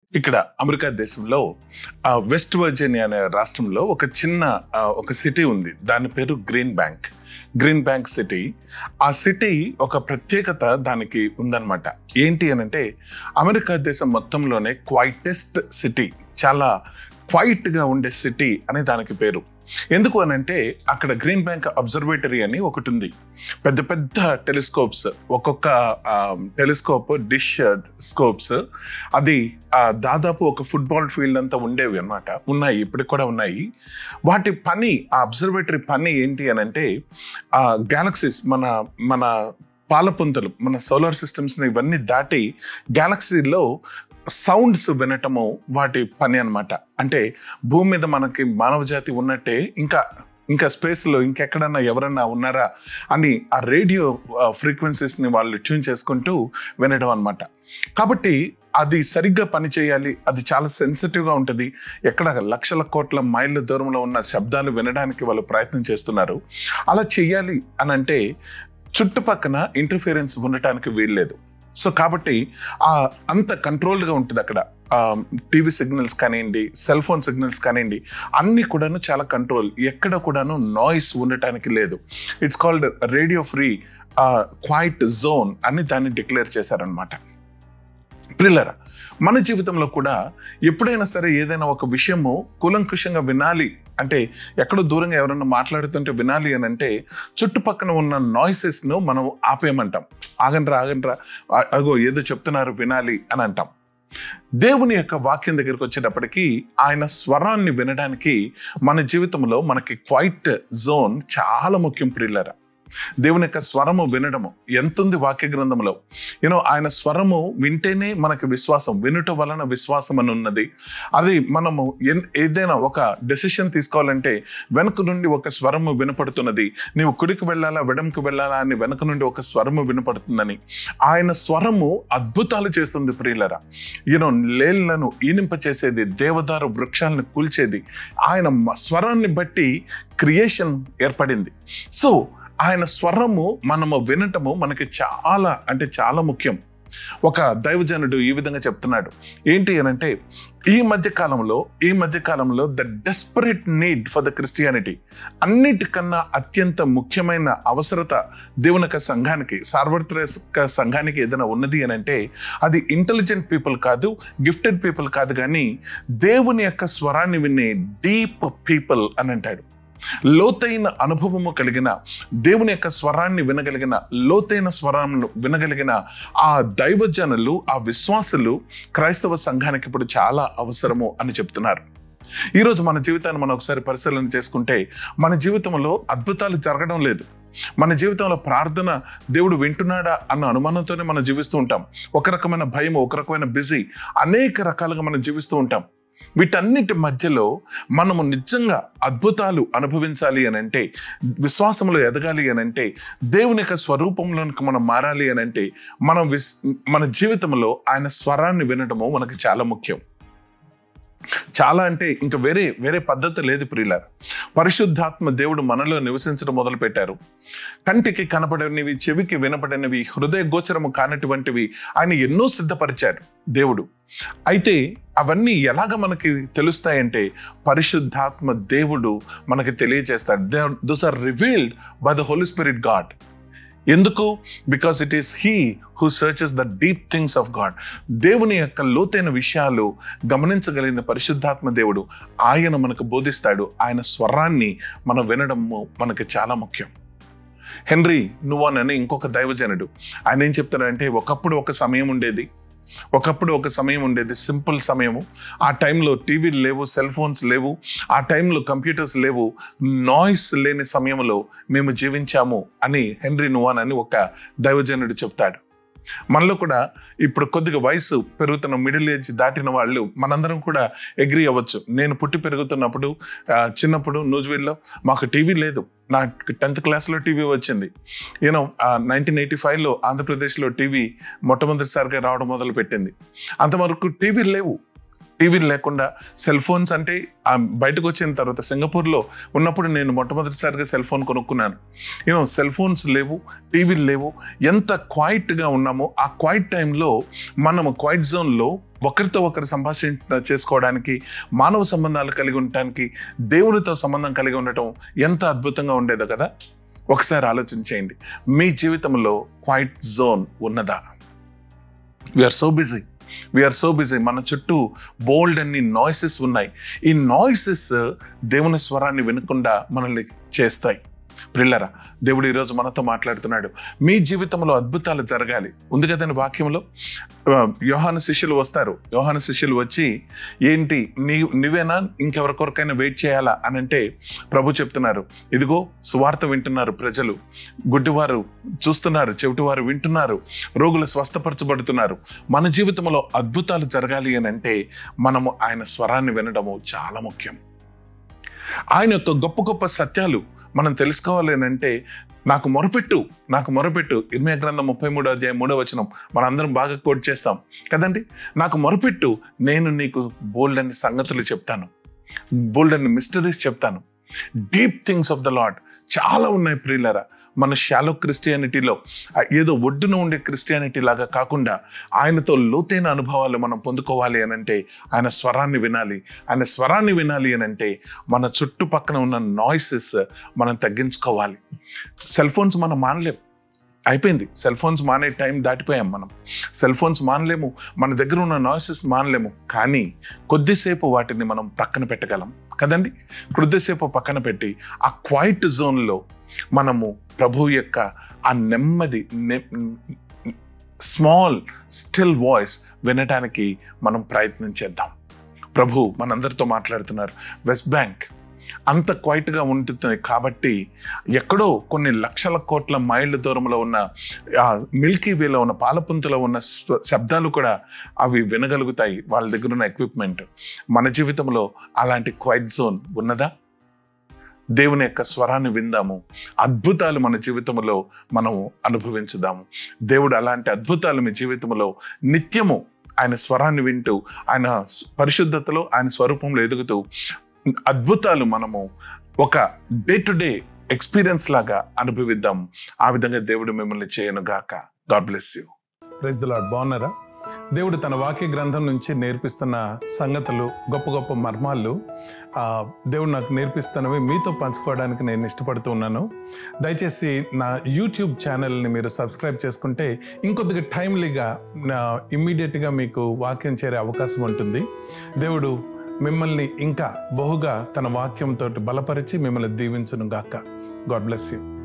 ఇక్కడ అమెరికా దేశంలో ఆ, వెస్ట్ వర్జీనియా అనే రాష్ట్రంలో ఒక చిన్న ఆ, ఒక సిటీ ఉంది దాని పేరు green bank green bank city ఆ సిటీ ఒక ప్రత్యేకత దానికి ఉందన్నమాట ఏంటి అని అంటే అమెరికా దేశం మొత్తంలోనే క్వైటెస్ట్ సిటీ చాలా క్వైట్గా ఉండే సిటీ అని దానికి పేరు ఎందుకు అని అంటే అక్కడ గ్రీన్ బ్యాంక్ అబ్జర్వేటరీ అని ఒకటి ఉంది పెద్ద పెద్ద టెలిస్కోప్స్ ఒక్కొక్క టెలిస్కోప్ డిష్ స్కోప్స్ అది ఆ, దాదాపు ఒక ఫుట్బాల్ ఫీల్డ్ అంతా ఉండేవి అన్నమాట ఉన్నాయి ఇప్పటికి కూడా ఉన్నాయి వాటి పని ఆ అబ్జర్వేటరీ పని ఏంటి అని అంటే ఆ గ్యాలక్సీస్ మన మన పాలపుంతలు మన సోలార్ సిస్టమ్స్ని ఇవన్నీ దాటి గ్యాలక్సీలో సౌండ్స్ వినటము వాటి పని అన్నమాట అంటే భూమి మీద మనకి మానవ జాతి ఉన్నట్టే ఇంకా ఇంకా స్పేస్లో ఇంకెక్కడన్నా ఎవరన్నా ఉన్నారా అని ఆ రేడియో ఫ్రీక్వెన్సీస్ని వాళ్ళు ట్యూన్ చేసుకుంటూ వినడం అనమాట కాబట్టి అది సరిగ్గా పని చేయాలి అది చాలా సెన్సిటివ్గా ఉంటుంది ఎక్కడ లక్షల కోట్ల మైళ్ళ దూరంలో ఉన్న శబ్దాలు వినడానికి వాళ్ళు ప్రయత్నం చేస్తున్నారు అలా చెయ్యాలి అని అంటే చుట్టుపక్కన ఇంటర్ఫిరెన్స్ ఉండటానికి వీల్లేదు సో కాబట్టి ఆ అంత కంట్రోల్డ్గా ఉంటుంది అక్కడ టీవీ సిగ్నల్స్ కానివ్వండి సెల్ ఫోన్ సిగ్నల్స్ కానివ్వండి అన్నీ కూడాను చాలా కంట్రోల్ ఎక్కడ కూడాను నాయిస్ ఉండటానికి లేదు it's called radio free quiet zone అని దాన్ని డిక్లేర్ చేశారనమాట ప్రిల్లరా మన జీవితంలో కూడా ఎప్పుడైనా సరే ఏదైనా ఒక విషయము కూలంకుషంగా వినాలి అంటే ఎక్కడో దూరంగా ఎవరన్నా మాట్లాడుతుంటే వినాలి అని అంటే చుట్టుపక్కన ఉన్న నాయిసెస్ను మనం ఆపేయమంటాం ఆగండ్రా ఆగండ్రా ఆ- అగో ఏదో చెప్తున్నారు వినాలి అని అంటాం దేవుని యొక్క వాక్యం దగ్గరికి వచ్చేటప్పటికి ఆయన స్వరాన్ని వినడానికి మన జీవితంలో మనకి క్వైట్ జోన్ చాలా ముఖ్యం ప్రిల్లరా దేవుని యొక్క స్వరము వినడము ఎంతుంది వాక్య గ్రంథంలో యూనో ఆయన స్వరము వింటేనే మనకి విశ్వాసం వినుట వలన విశ్వాసం అని ఉన్నది అది మనము ఎన్- ఏదైనా ఒక డెసిషన్ తీసుకోవాలంటే వెనక నుండి ఒక స్వరము వినపడుతున్నది నీవు కుడికి వెళ్ళాలా వెడంకు వెళ్ళాలా అని వెనక నుండి ఒక స్వరము వినపడుతుందని ఆయన స్వరము అద్భుతాలు చేస్తుంది ప్రియులరా యూనో లేళ్లను ఈనింప చేసేది దేవదారు వృక్షాలను కూల్చేది ఆయన మ- స్వరాన్ని బట్టి క్రియేషన్ ఏర్పడింది సో ఆయన స్వరము మనము వినటము మనకి చాలా అంటే చాలా ముఖ్యం ఒక దైవజనుడు ఈ విధంగా చెప్తున్నాడు ఏంటి అని అంటే ఈ మధ్య కాలంలో ఈ మధ్య కాలంలో the desperate need for the Christianity అన్నిటికన్నా అత్యంత ముఖ్యమైన అవసరత దేవుని యొక్క సంఘానికి సార్వత్రిక సంఘానికి ఏదైనా ఉన్నది అని అంటే అది ఇంటెలిజెంట్ పీపుల్ కాదు గిఫ్టెడ్ పీపుల్ కాదు కానీ దేవుని యొక్క స్వరాన్ని వినే డీప్ పీపుల్ అని అంటాడు లోతైన అనుభవము కలిగిన దేవుని యొక్క స్వరాన్ని వినగలిగిన లోతైన స్వరాన్ని వినగలిగిన ఆ దైవజనులు ఆ విశ్వాసులు క్రైస్తవ సంఘానికి ఇప్పుడు చాలా అవసరము అని చెప్తున్నారు ఈరోజు మన జీవితాన్ని మనం ఒకసారి పరిశీలన చేసుకుంటే మన జీవితంలో అద్భుతాలు జరగడం లేదు మన జీవితంలో ప్రార్థన దేవుడు వింటున్నాడా అన్న అనుమానంతోనే మనం జీవిస్తూ ఉంటాం ఒక రకమైన భయం ఒక రకమైన బిజీ అనేక రకాలుగా మనం జీవిస్తూ ఉంటాం వీటన్నిటి మధ్యలో మనము నిజంగా అద్భుతాలు అనుభవించాలి అని అంటే విశ్వాసంలో ఎదగాలి అని అంటే దేవుని యొక్క స్వరూపంలోనికి మనం మారాలి అని అంటే మనం విస్ మన జీవితంలో ఆయన స్వరాన్ని వినడము మనకి చాలా ముఖ్యం చాలా అంటే ఇంకా వేరే వేరే పద్ధతి లేదు ప్రియులార పరిశుద్ధాత్మ దేవుడు మనలో నివసించడం మొదలు పెట్టారు కంటికి కనపడనివి చెవికి వినపడనివి హృదయ గోచరము కానటువంటివి ఆయన ఎన్నో సిద్ధపరిచారు దేవుడు అయితే అవన్నీ ఎలాగ మనకి తెలుస్తాయంటే పరిశుద్ధాత్మ దేవుడు మనకి తెలియజేస్తాడు those are revealed by the Holy Spirit God ఎందుకు because it is he who searches the deep things of God దేవుని యొక్క లోతైన విషయాలు గమనించగలిగిన పరిశుద్ధాత్మ దేవుడు ఆయన మనకు బోధిస్తాడు ఆయన స్వరాన్ని మనం వినడము మనకి చాలా ముఖ్యం హెన్రీ నువ్వన్ అని ఇంకొక దైవజనుడు ఆయన ఏం చెప్తాడంటే ఒకప్పుడు ఒక సమయం ఉండేది ఒకప్పుడు ఒక సమయం ఉండేది సింపుల్ సమయము ఆ టైంలో టీవీలు లేవు సెల్ ఫోన్స్ లేవు ఆ టైంలో కంప్యూటర్స్ లేవు నాయిస్ లేని సమయంలో మేము జీవించాము అని హెన్రీ నువాన్ అని ఒక దైవజనుడు చెప్తాడు మనలో కూడా ఇప్పుడు కొద్దిగా వయసు పెరుగుతున్న మిడిల్ ఏజ్ దాటిన వాళ్ళు మనందరం కూడా అగ్రి అవ్వచ్చు నేను పుట్టి పెరుగుతున్నప్పుడు ఆ, చిన్నప్పుడు నూజివీడ్లో మాకు టీవీ లేదు నా టెన్త్ క్లాస్లో టీవీ వచ్చింది యూనో నైన్టీన్ ఎయిటీ ఫైవ్లో ఆంధ్రప్రదేశ్లో టీవీ మొట్టమొదటిసారిగా రావడం మొదలు పెట్టింది అంతవరకు టీవీలు లేవు టీవీలు లేకుండా సెల్ ఫోన్స్ అంటే ఆ బయటకు వచ్చిన తర్వాత సింగపూర్లో ఉన్నప్పుడు నేను మొట్టమొదటిసారిగా సెల్ ఫోన్ కొనుక్కున్నాను యూనో సెల్ ఫోన్స్ లేవు టీవీలు లేవు ఎంత క్వైట్గా ఉన్నామో ఆ క్వైట్ టైంలో మనము క్వైట్ జోన్లో ఒకరితో ఒకరు సంభాషణ చేసుకోవడానికి మానవ సంబంధాలు కలిగి ఉండటానికి దేవునితో సంబంధం కలిగి ఉండటం ఎంత అద్భుతంగా ఉండేదో కదా ఒకసారి ఆలోచన చేయండి మీ జీవితంలో క్వైట్ జోన్ ఉన్నదా we are so busy we are so busy మన చుట్టూ బోల్డ్ అన్ని నాయిసెస్ ఉన్నాయి ఈ నాయిసెస్ దేవుని స్వరాన్ని వినకుండా మనల్ని చేస్తాయి ప్రిల్లరా దేవుడు ఈరోజు మనతో మాట్లాడుతున్నాడు మీ జీవితంలో అద్భుతాలు జరగాలి ఉంది కదండి వాక్యంలో ఆ, యోహాను శిష్యులు వస్తారు యోహాను శిష్యులు వచ్చి ఏంటి నీ నువ్వేనా ఇంకెవరికొరకైనా వెయిట్ చేయాలా అని అంటే ప్రభు చెప్తున్నారు ఇదిగో సువార్త వింటున్నారు ప్రజలు గుడ్డివారు చూస్తున్నారు చెవిటివారు వింటున్నారు రోగులు స్వస్థపరచబడుతున్నారు మన జీవితంలో అద్భుతాలు జరగాలి అని అంటే మనము ఆయన స్వరాన్ని వినడము చాలా ముఖ్యం ఆయన యొక్క గొప్ప గొప్ప సత్యాలు మనం తెలుసుకోవాలి అని అంటే నాకు మొరపెట్టు నాకు మొరపెట్టు ఇర్మియా గ్రంథం ముప్పై మూడో అధ్యాయం మూడో వచనం మనందరం బాగా కోట్ చేస్తాం కదండి నాకు మొరపెట్టు నేను నీకు బోల్డ్ అన్ని సంగతులు చెప్తాను బోల్డ్ అన్ని మిస్టరీస్ చెప్తాను deep things of the Lord చాలా ఉన్నాయి ప్రియులరా మన షాలో క్రిస్టియానిటీలో ఆ ఏదో ఒడ్డున ఉండే క్రిస్టియానిటీ లాగా కాకుండా ఆయనతో లోతైన అనుభవాలు మనం పొందుకోవాలి అని అంటే ఆయన స్వరాన్ని వినాలి ఆయన స్వరాన్ని వినాలి అని అంటే మన చుట్టుపక్కన ఉన్న నాయిసెస్ మనం తగ్గించుకోవాలి సెల్ ఫోన్స్ మనం మానలేం అయిపోయింది సెల్ ఫోన్స్ మానే టైం దాటిపోయాం మనం సెల్ ఫోన్స్ మానలేము మన దగ్గర ఉన్న నాయిసెస్ మానలేము కానీ కొద్దిసేపు వాటిని మనం పక్కన పెట్టగలం కదండి కొద్దిసేపు పక్కన పెట్టి ఆ క్వైట్ జోన్లో మనము ప్రభు యొక్క ఆ నెమ్మది స్మాల్ స్టిల్ వాయిస్ వినటానికి మనం ప్రయత్నం చేద్దాం ప్రభు మనందరితో మాట్లాడుతున్నారు వెస్ట్ బ్యాంక్ అంత క్వైట్గా ఉంటుంది కాబట్టి ఎక్కడో కొన్ని లక్షల కోట్ల మైళ్ళ దూరంలో ఉన్న ఆ మిల్కీ వేలో ఉన్న పాలపుంతలో ఉన్న స్వ- శబ్దాలు కూడా అవి వినగలుగుతాయి వాళ్ళ దగ్గర ఉన్న ఎక్విప్మెంట్ మన జీవితంలో అలాంటి క్వైట్ జోన్ ఉన్నదా దేవుని యొక్క స్వరాన్ని విందాము అద్భుతాలు మన జీవితంలో మనము అనుభవించుదాము దేవుడు అలాంటి అద్భుతాలు మీ జీవితంలో నిత్యము ఆయన స్వరాన్ని వింటూ ఆయన పరిశుద్ధతలో ఆయన స్వరూపంలో ఎదుగుతూ అద్భుతాలు మనము ఒక డే టు డే ఎక్స్పీరియన్స్ లాగా అనుభవిద్దాం ఆ విధంగా దేవుడు మిమ్మల్ని చేయను గాక God bless you praise the Lord బాగున్నారా దేవుడు తన వాక్య గ్రంథం నుంచి నేర్పిస్తున్న సంగతులు గొప్ప గొప్ప మర్మాలు ఆ, దేవుడు నాకు నేర్పిస్తున్నవి మీతో పంచుకోవడానికి నేను ఇష్టపడుతూ ఉన్నాను దయచేసి నా యూట్యూబ్ ఛానల్ని మీరు సబ్స్క్రైబ్ చేసుకుంటే ఇంకొద్దిగా టైమ్లీగా ఇమ్మీడియట్గా మీకు వాక్యం చేరే అవకాశం ఉంటుంది దేవుడు మిమ్మల్ని ఇంకా బహుగా తన వాక్యంతో బలపరిచి మిమ్మల్ని దీవించును గాక గాడ్ బ్లెస్ యూ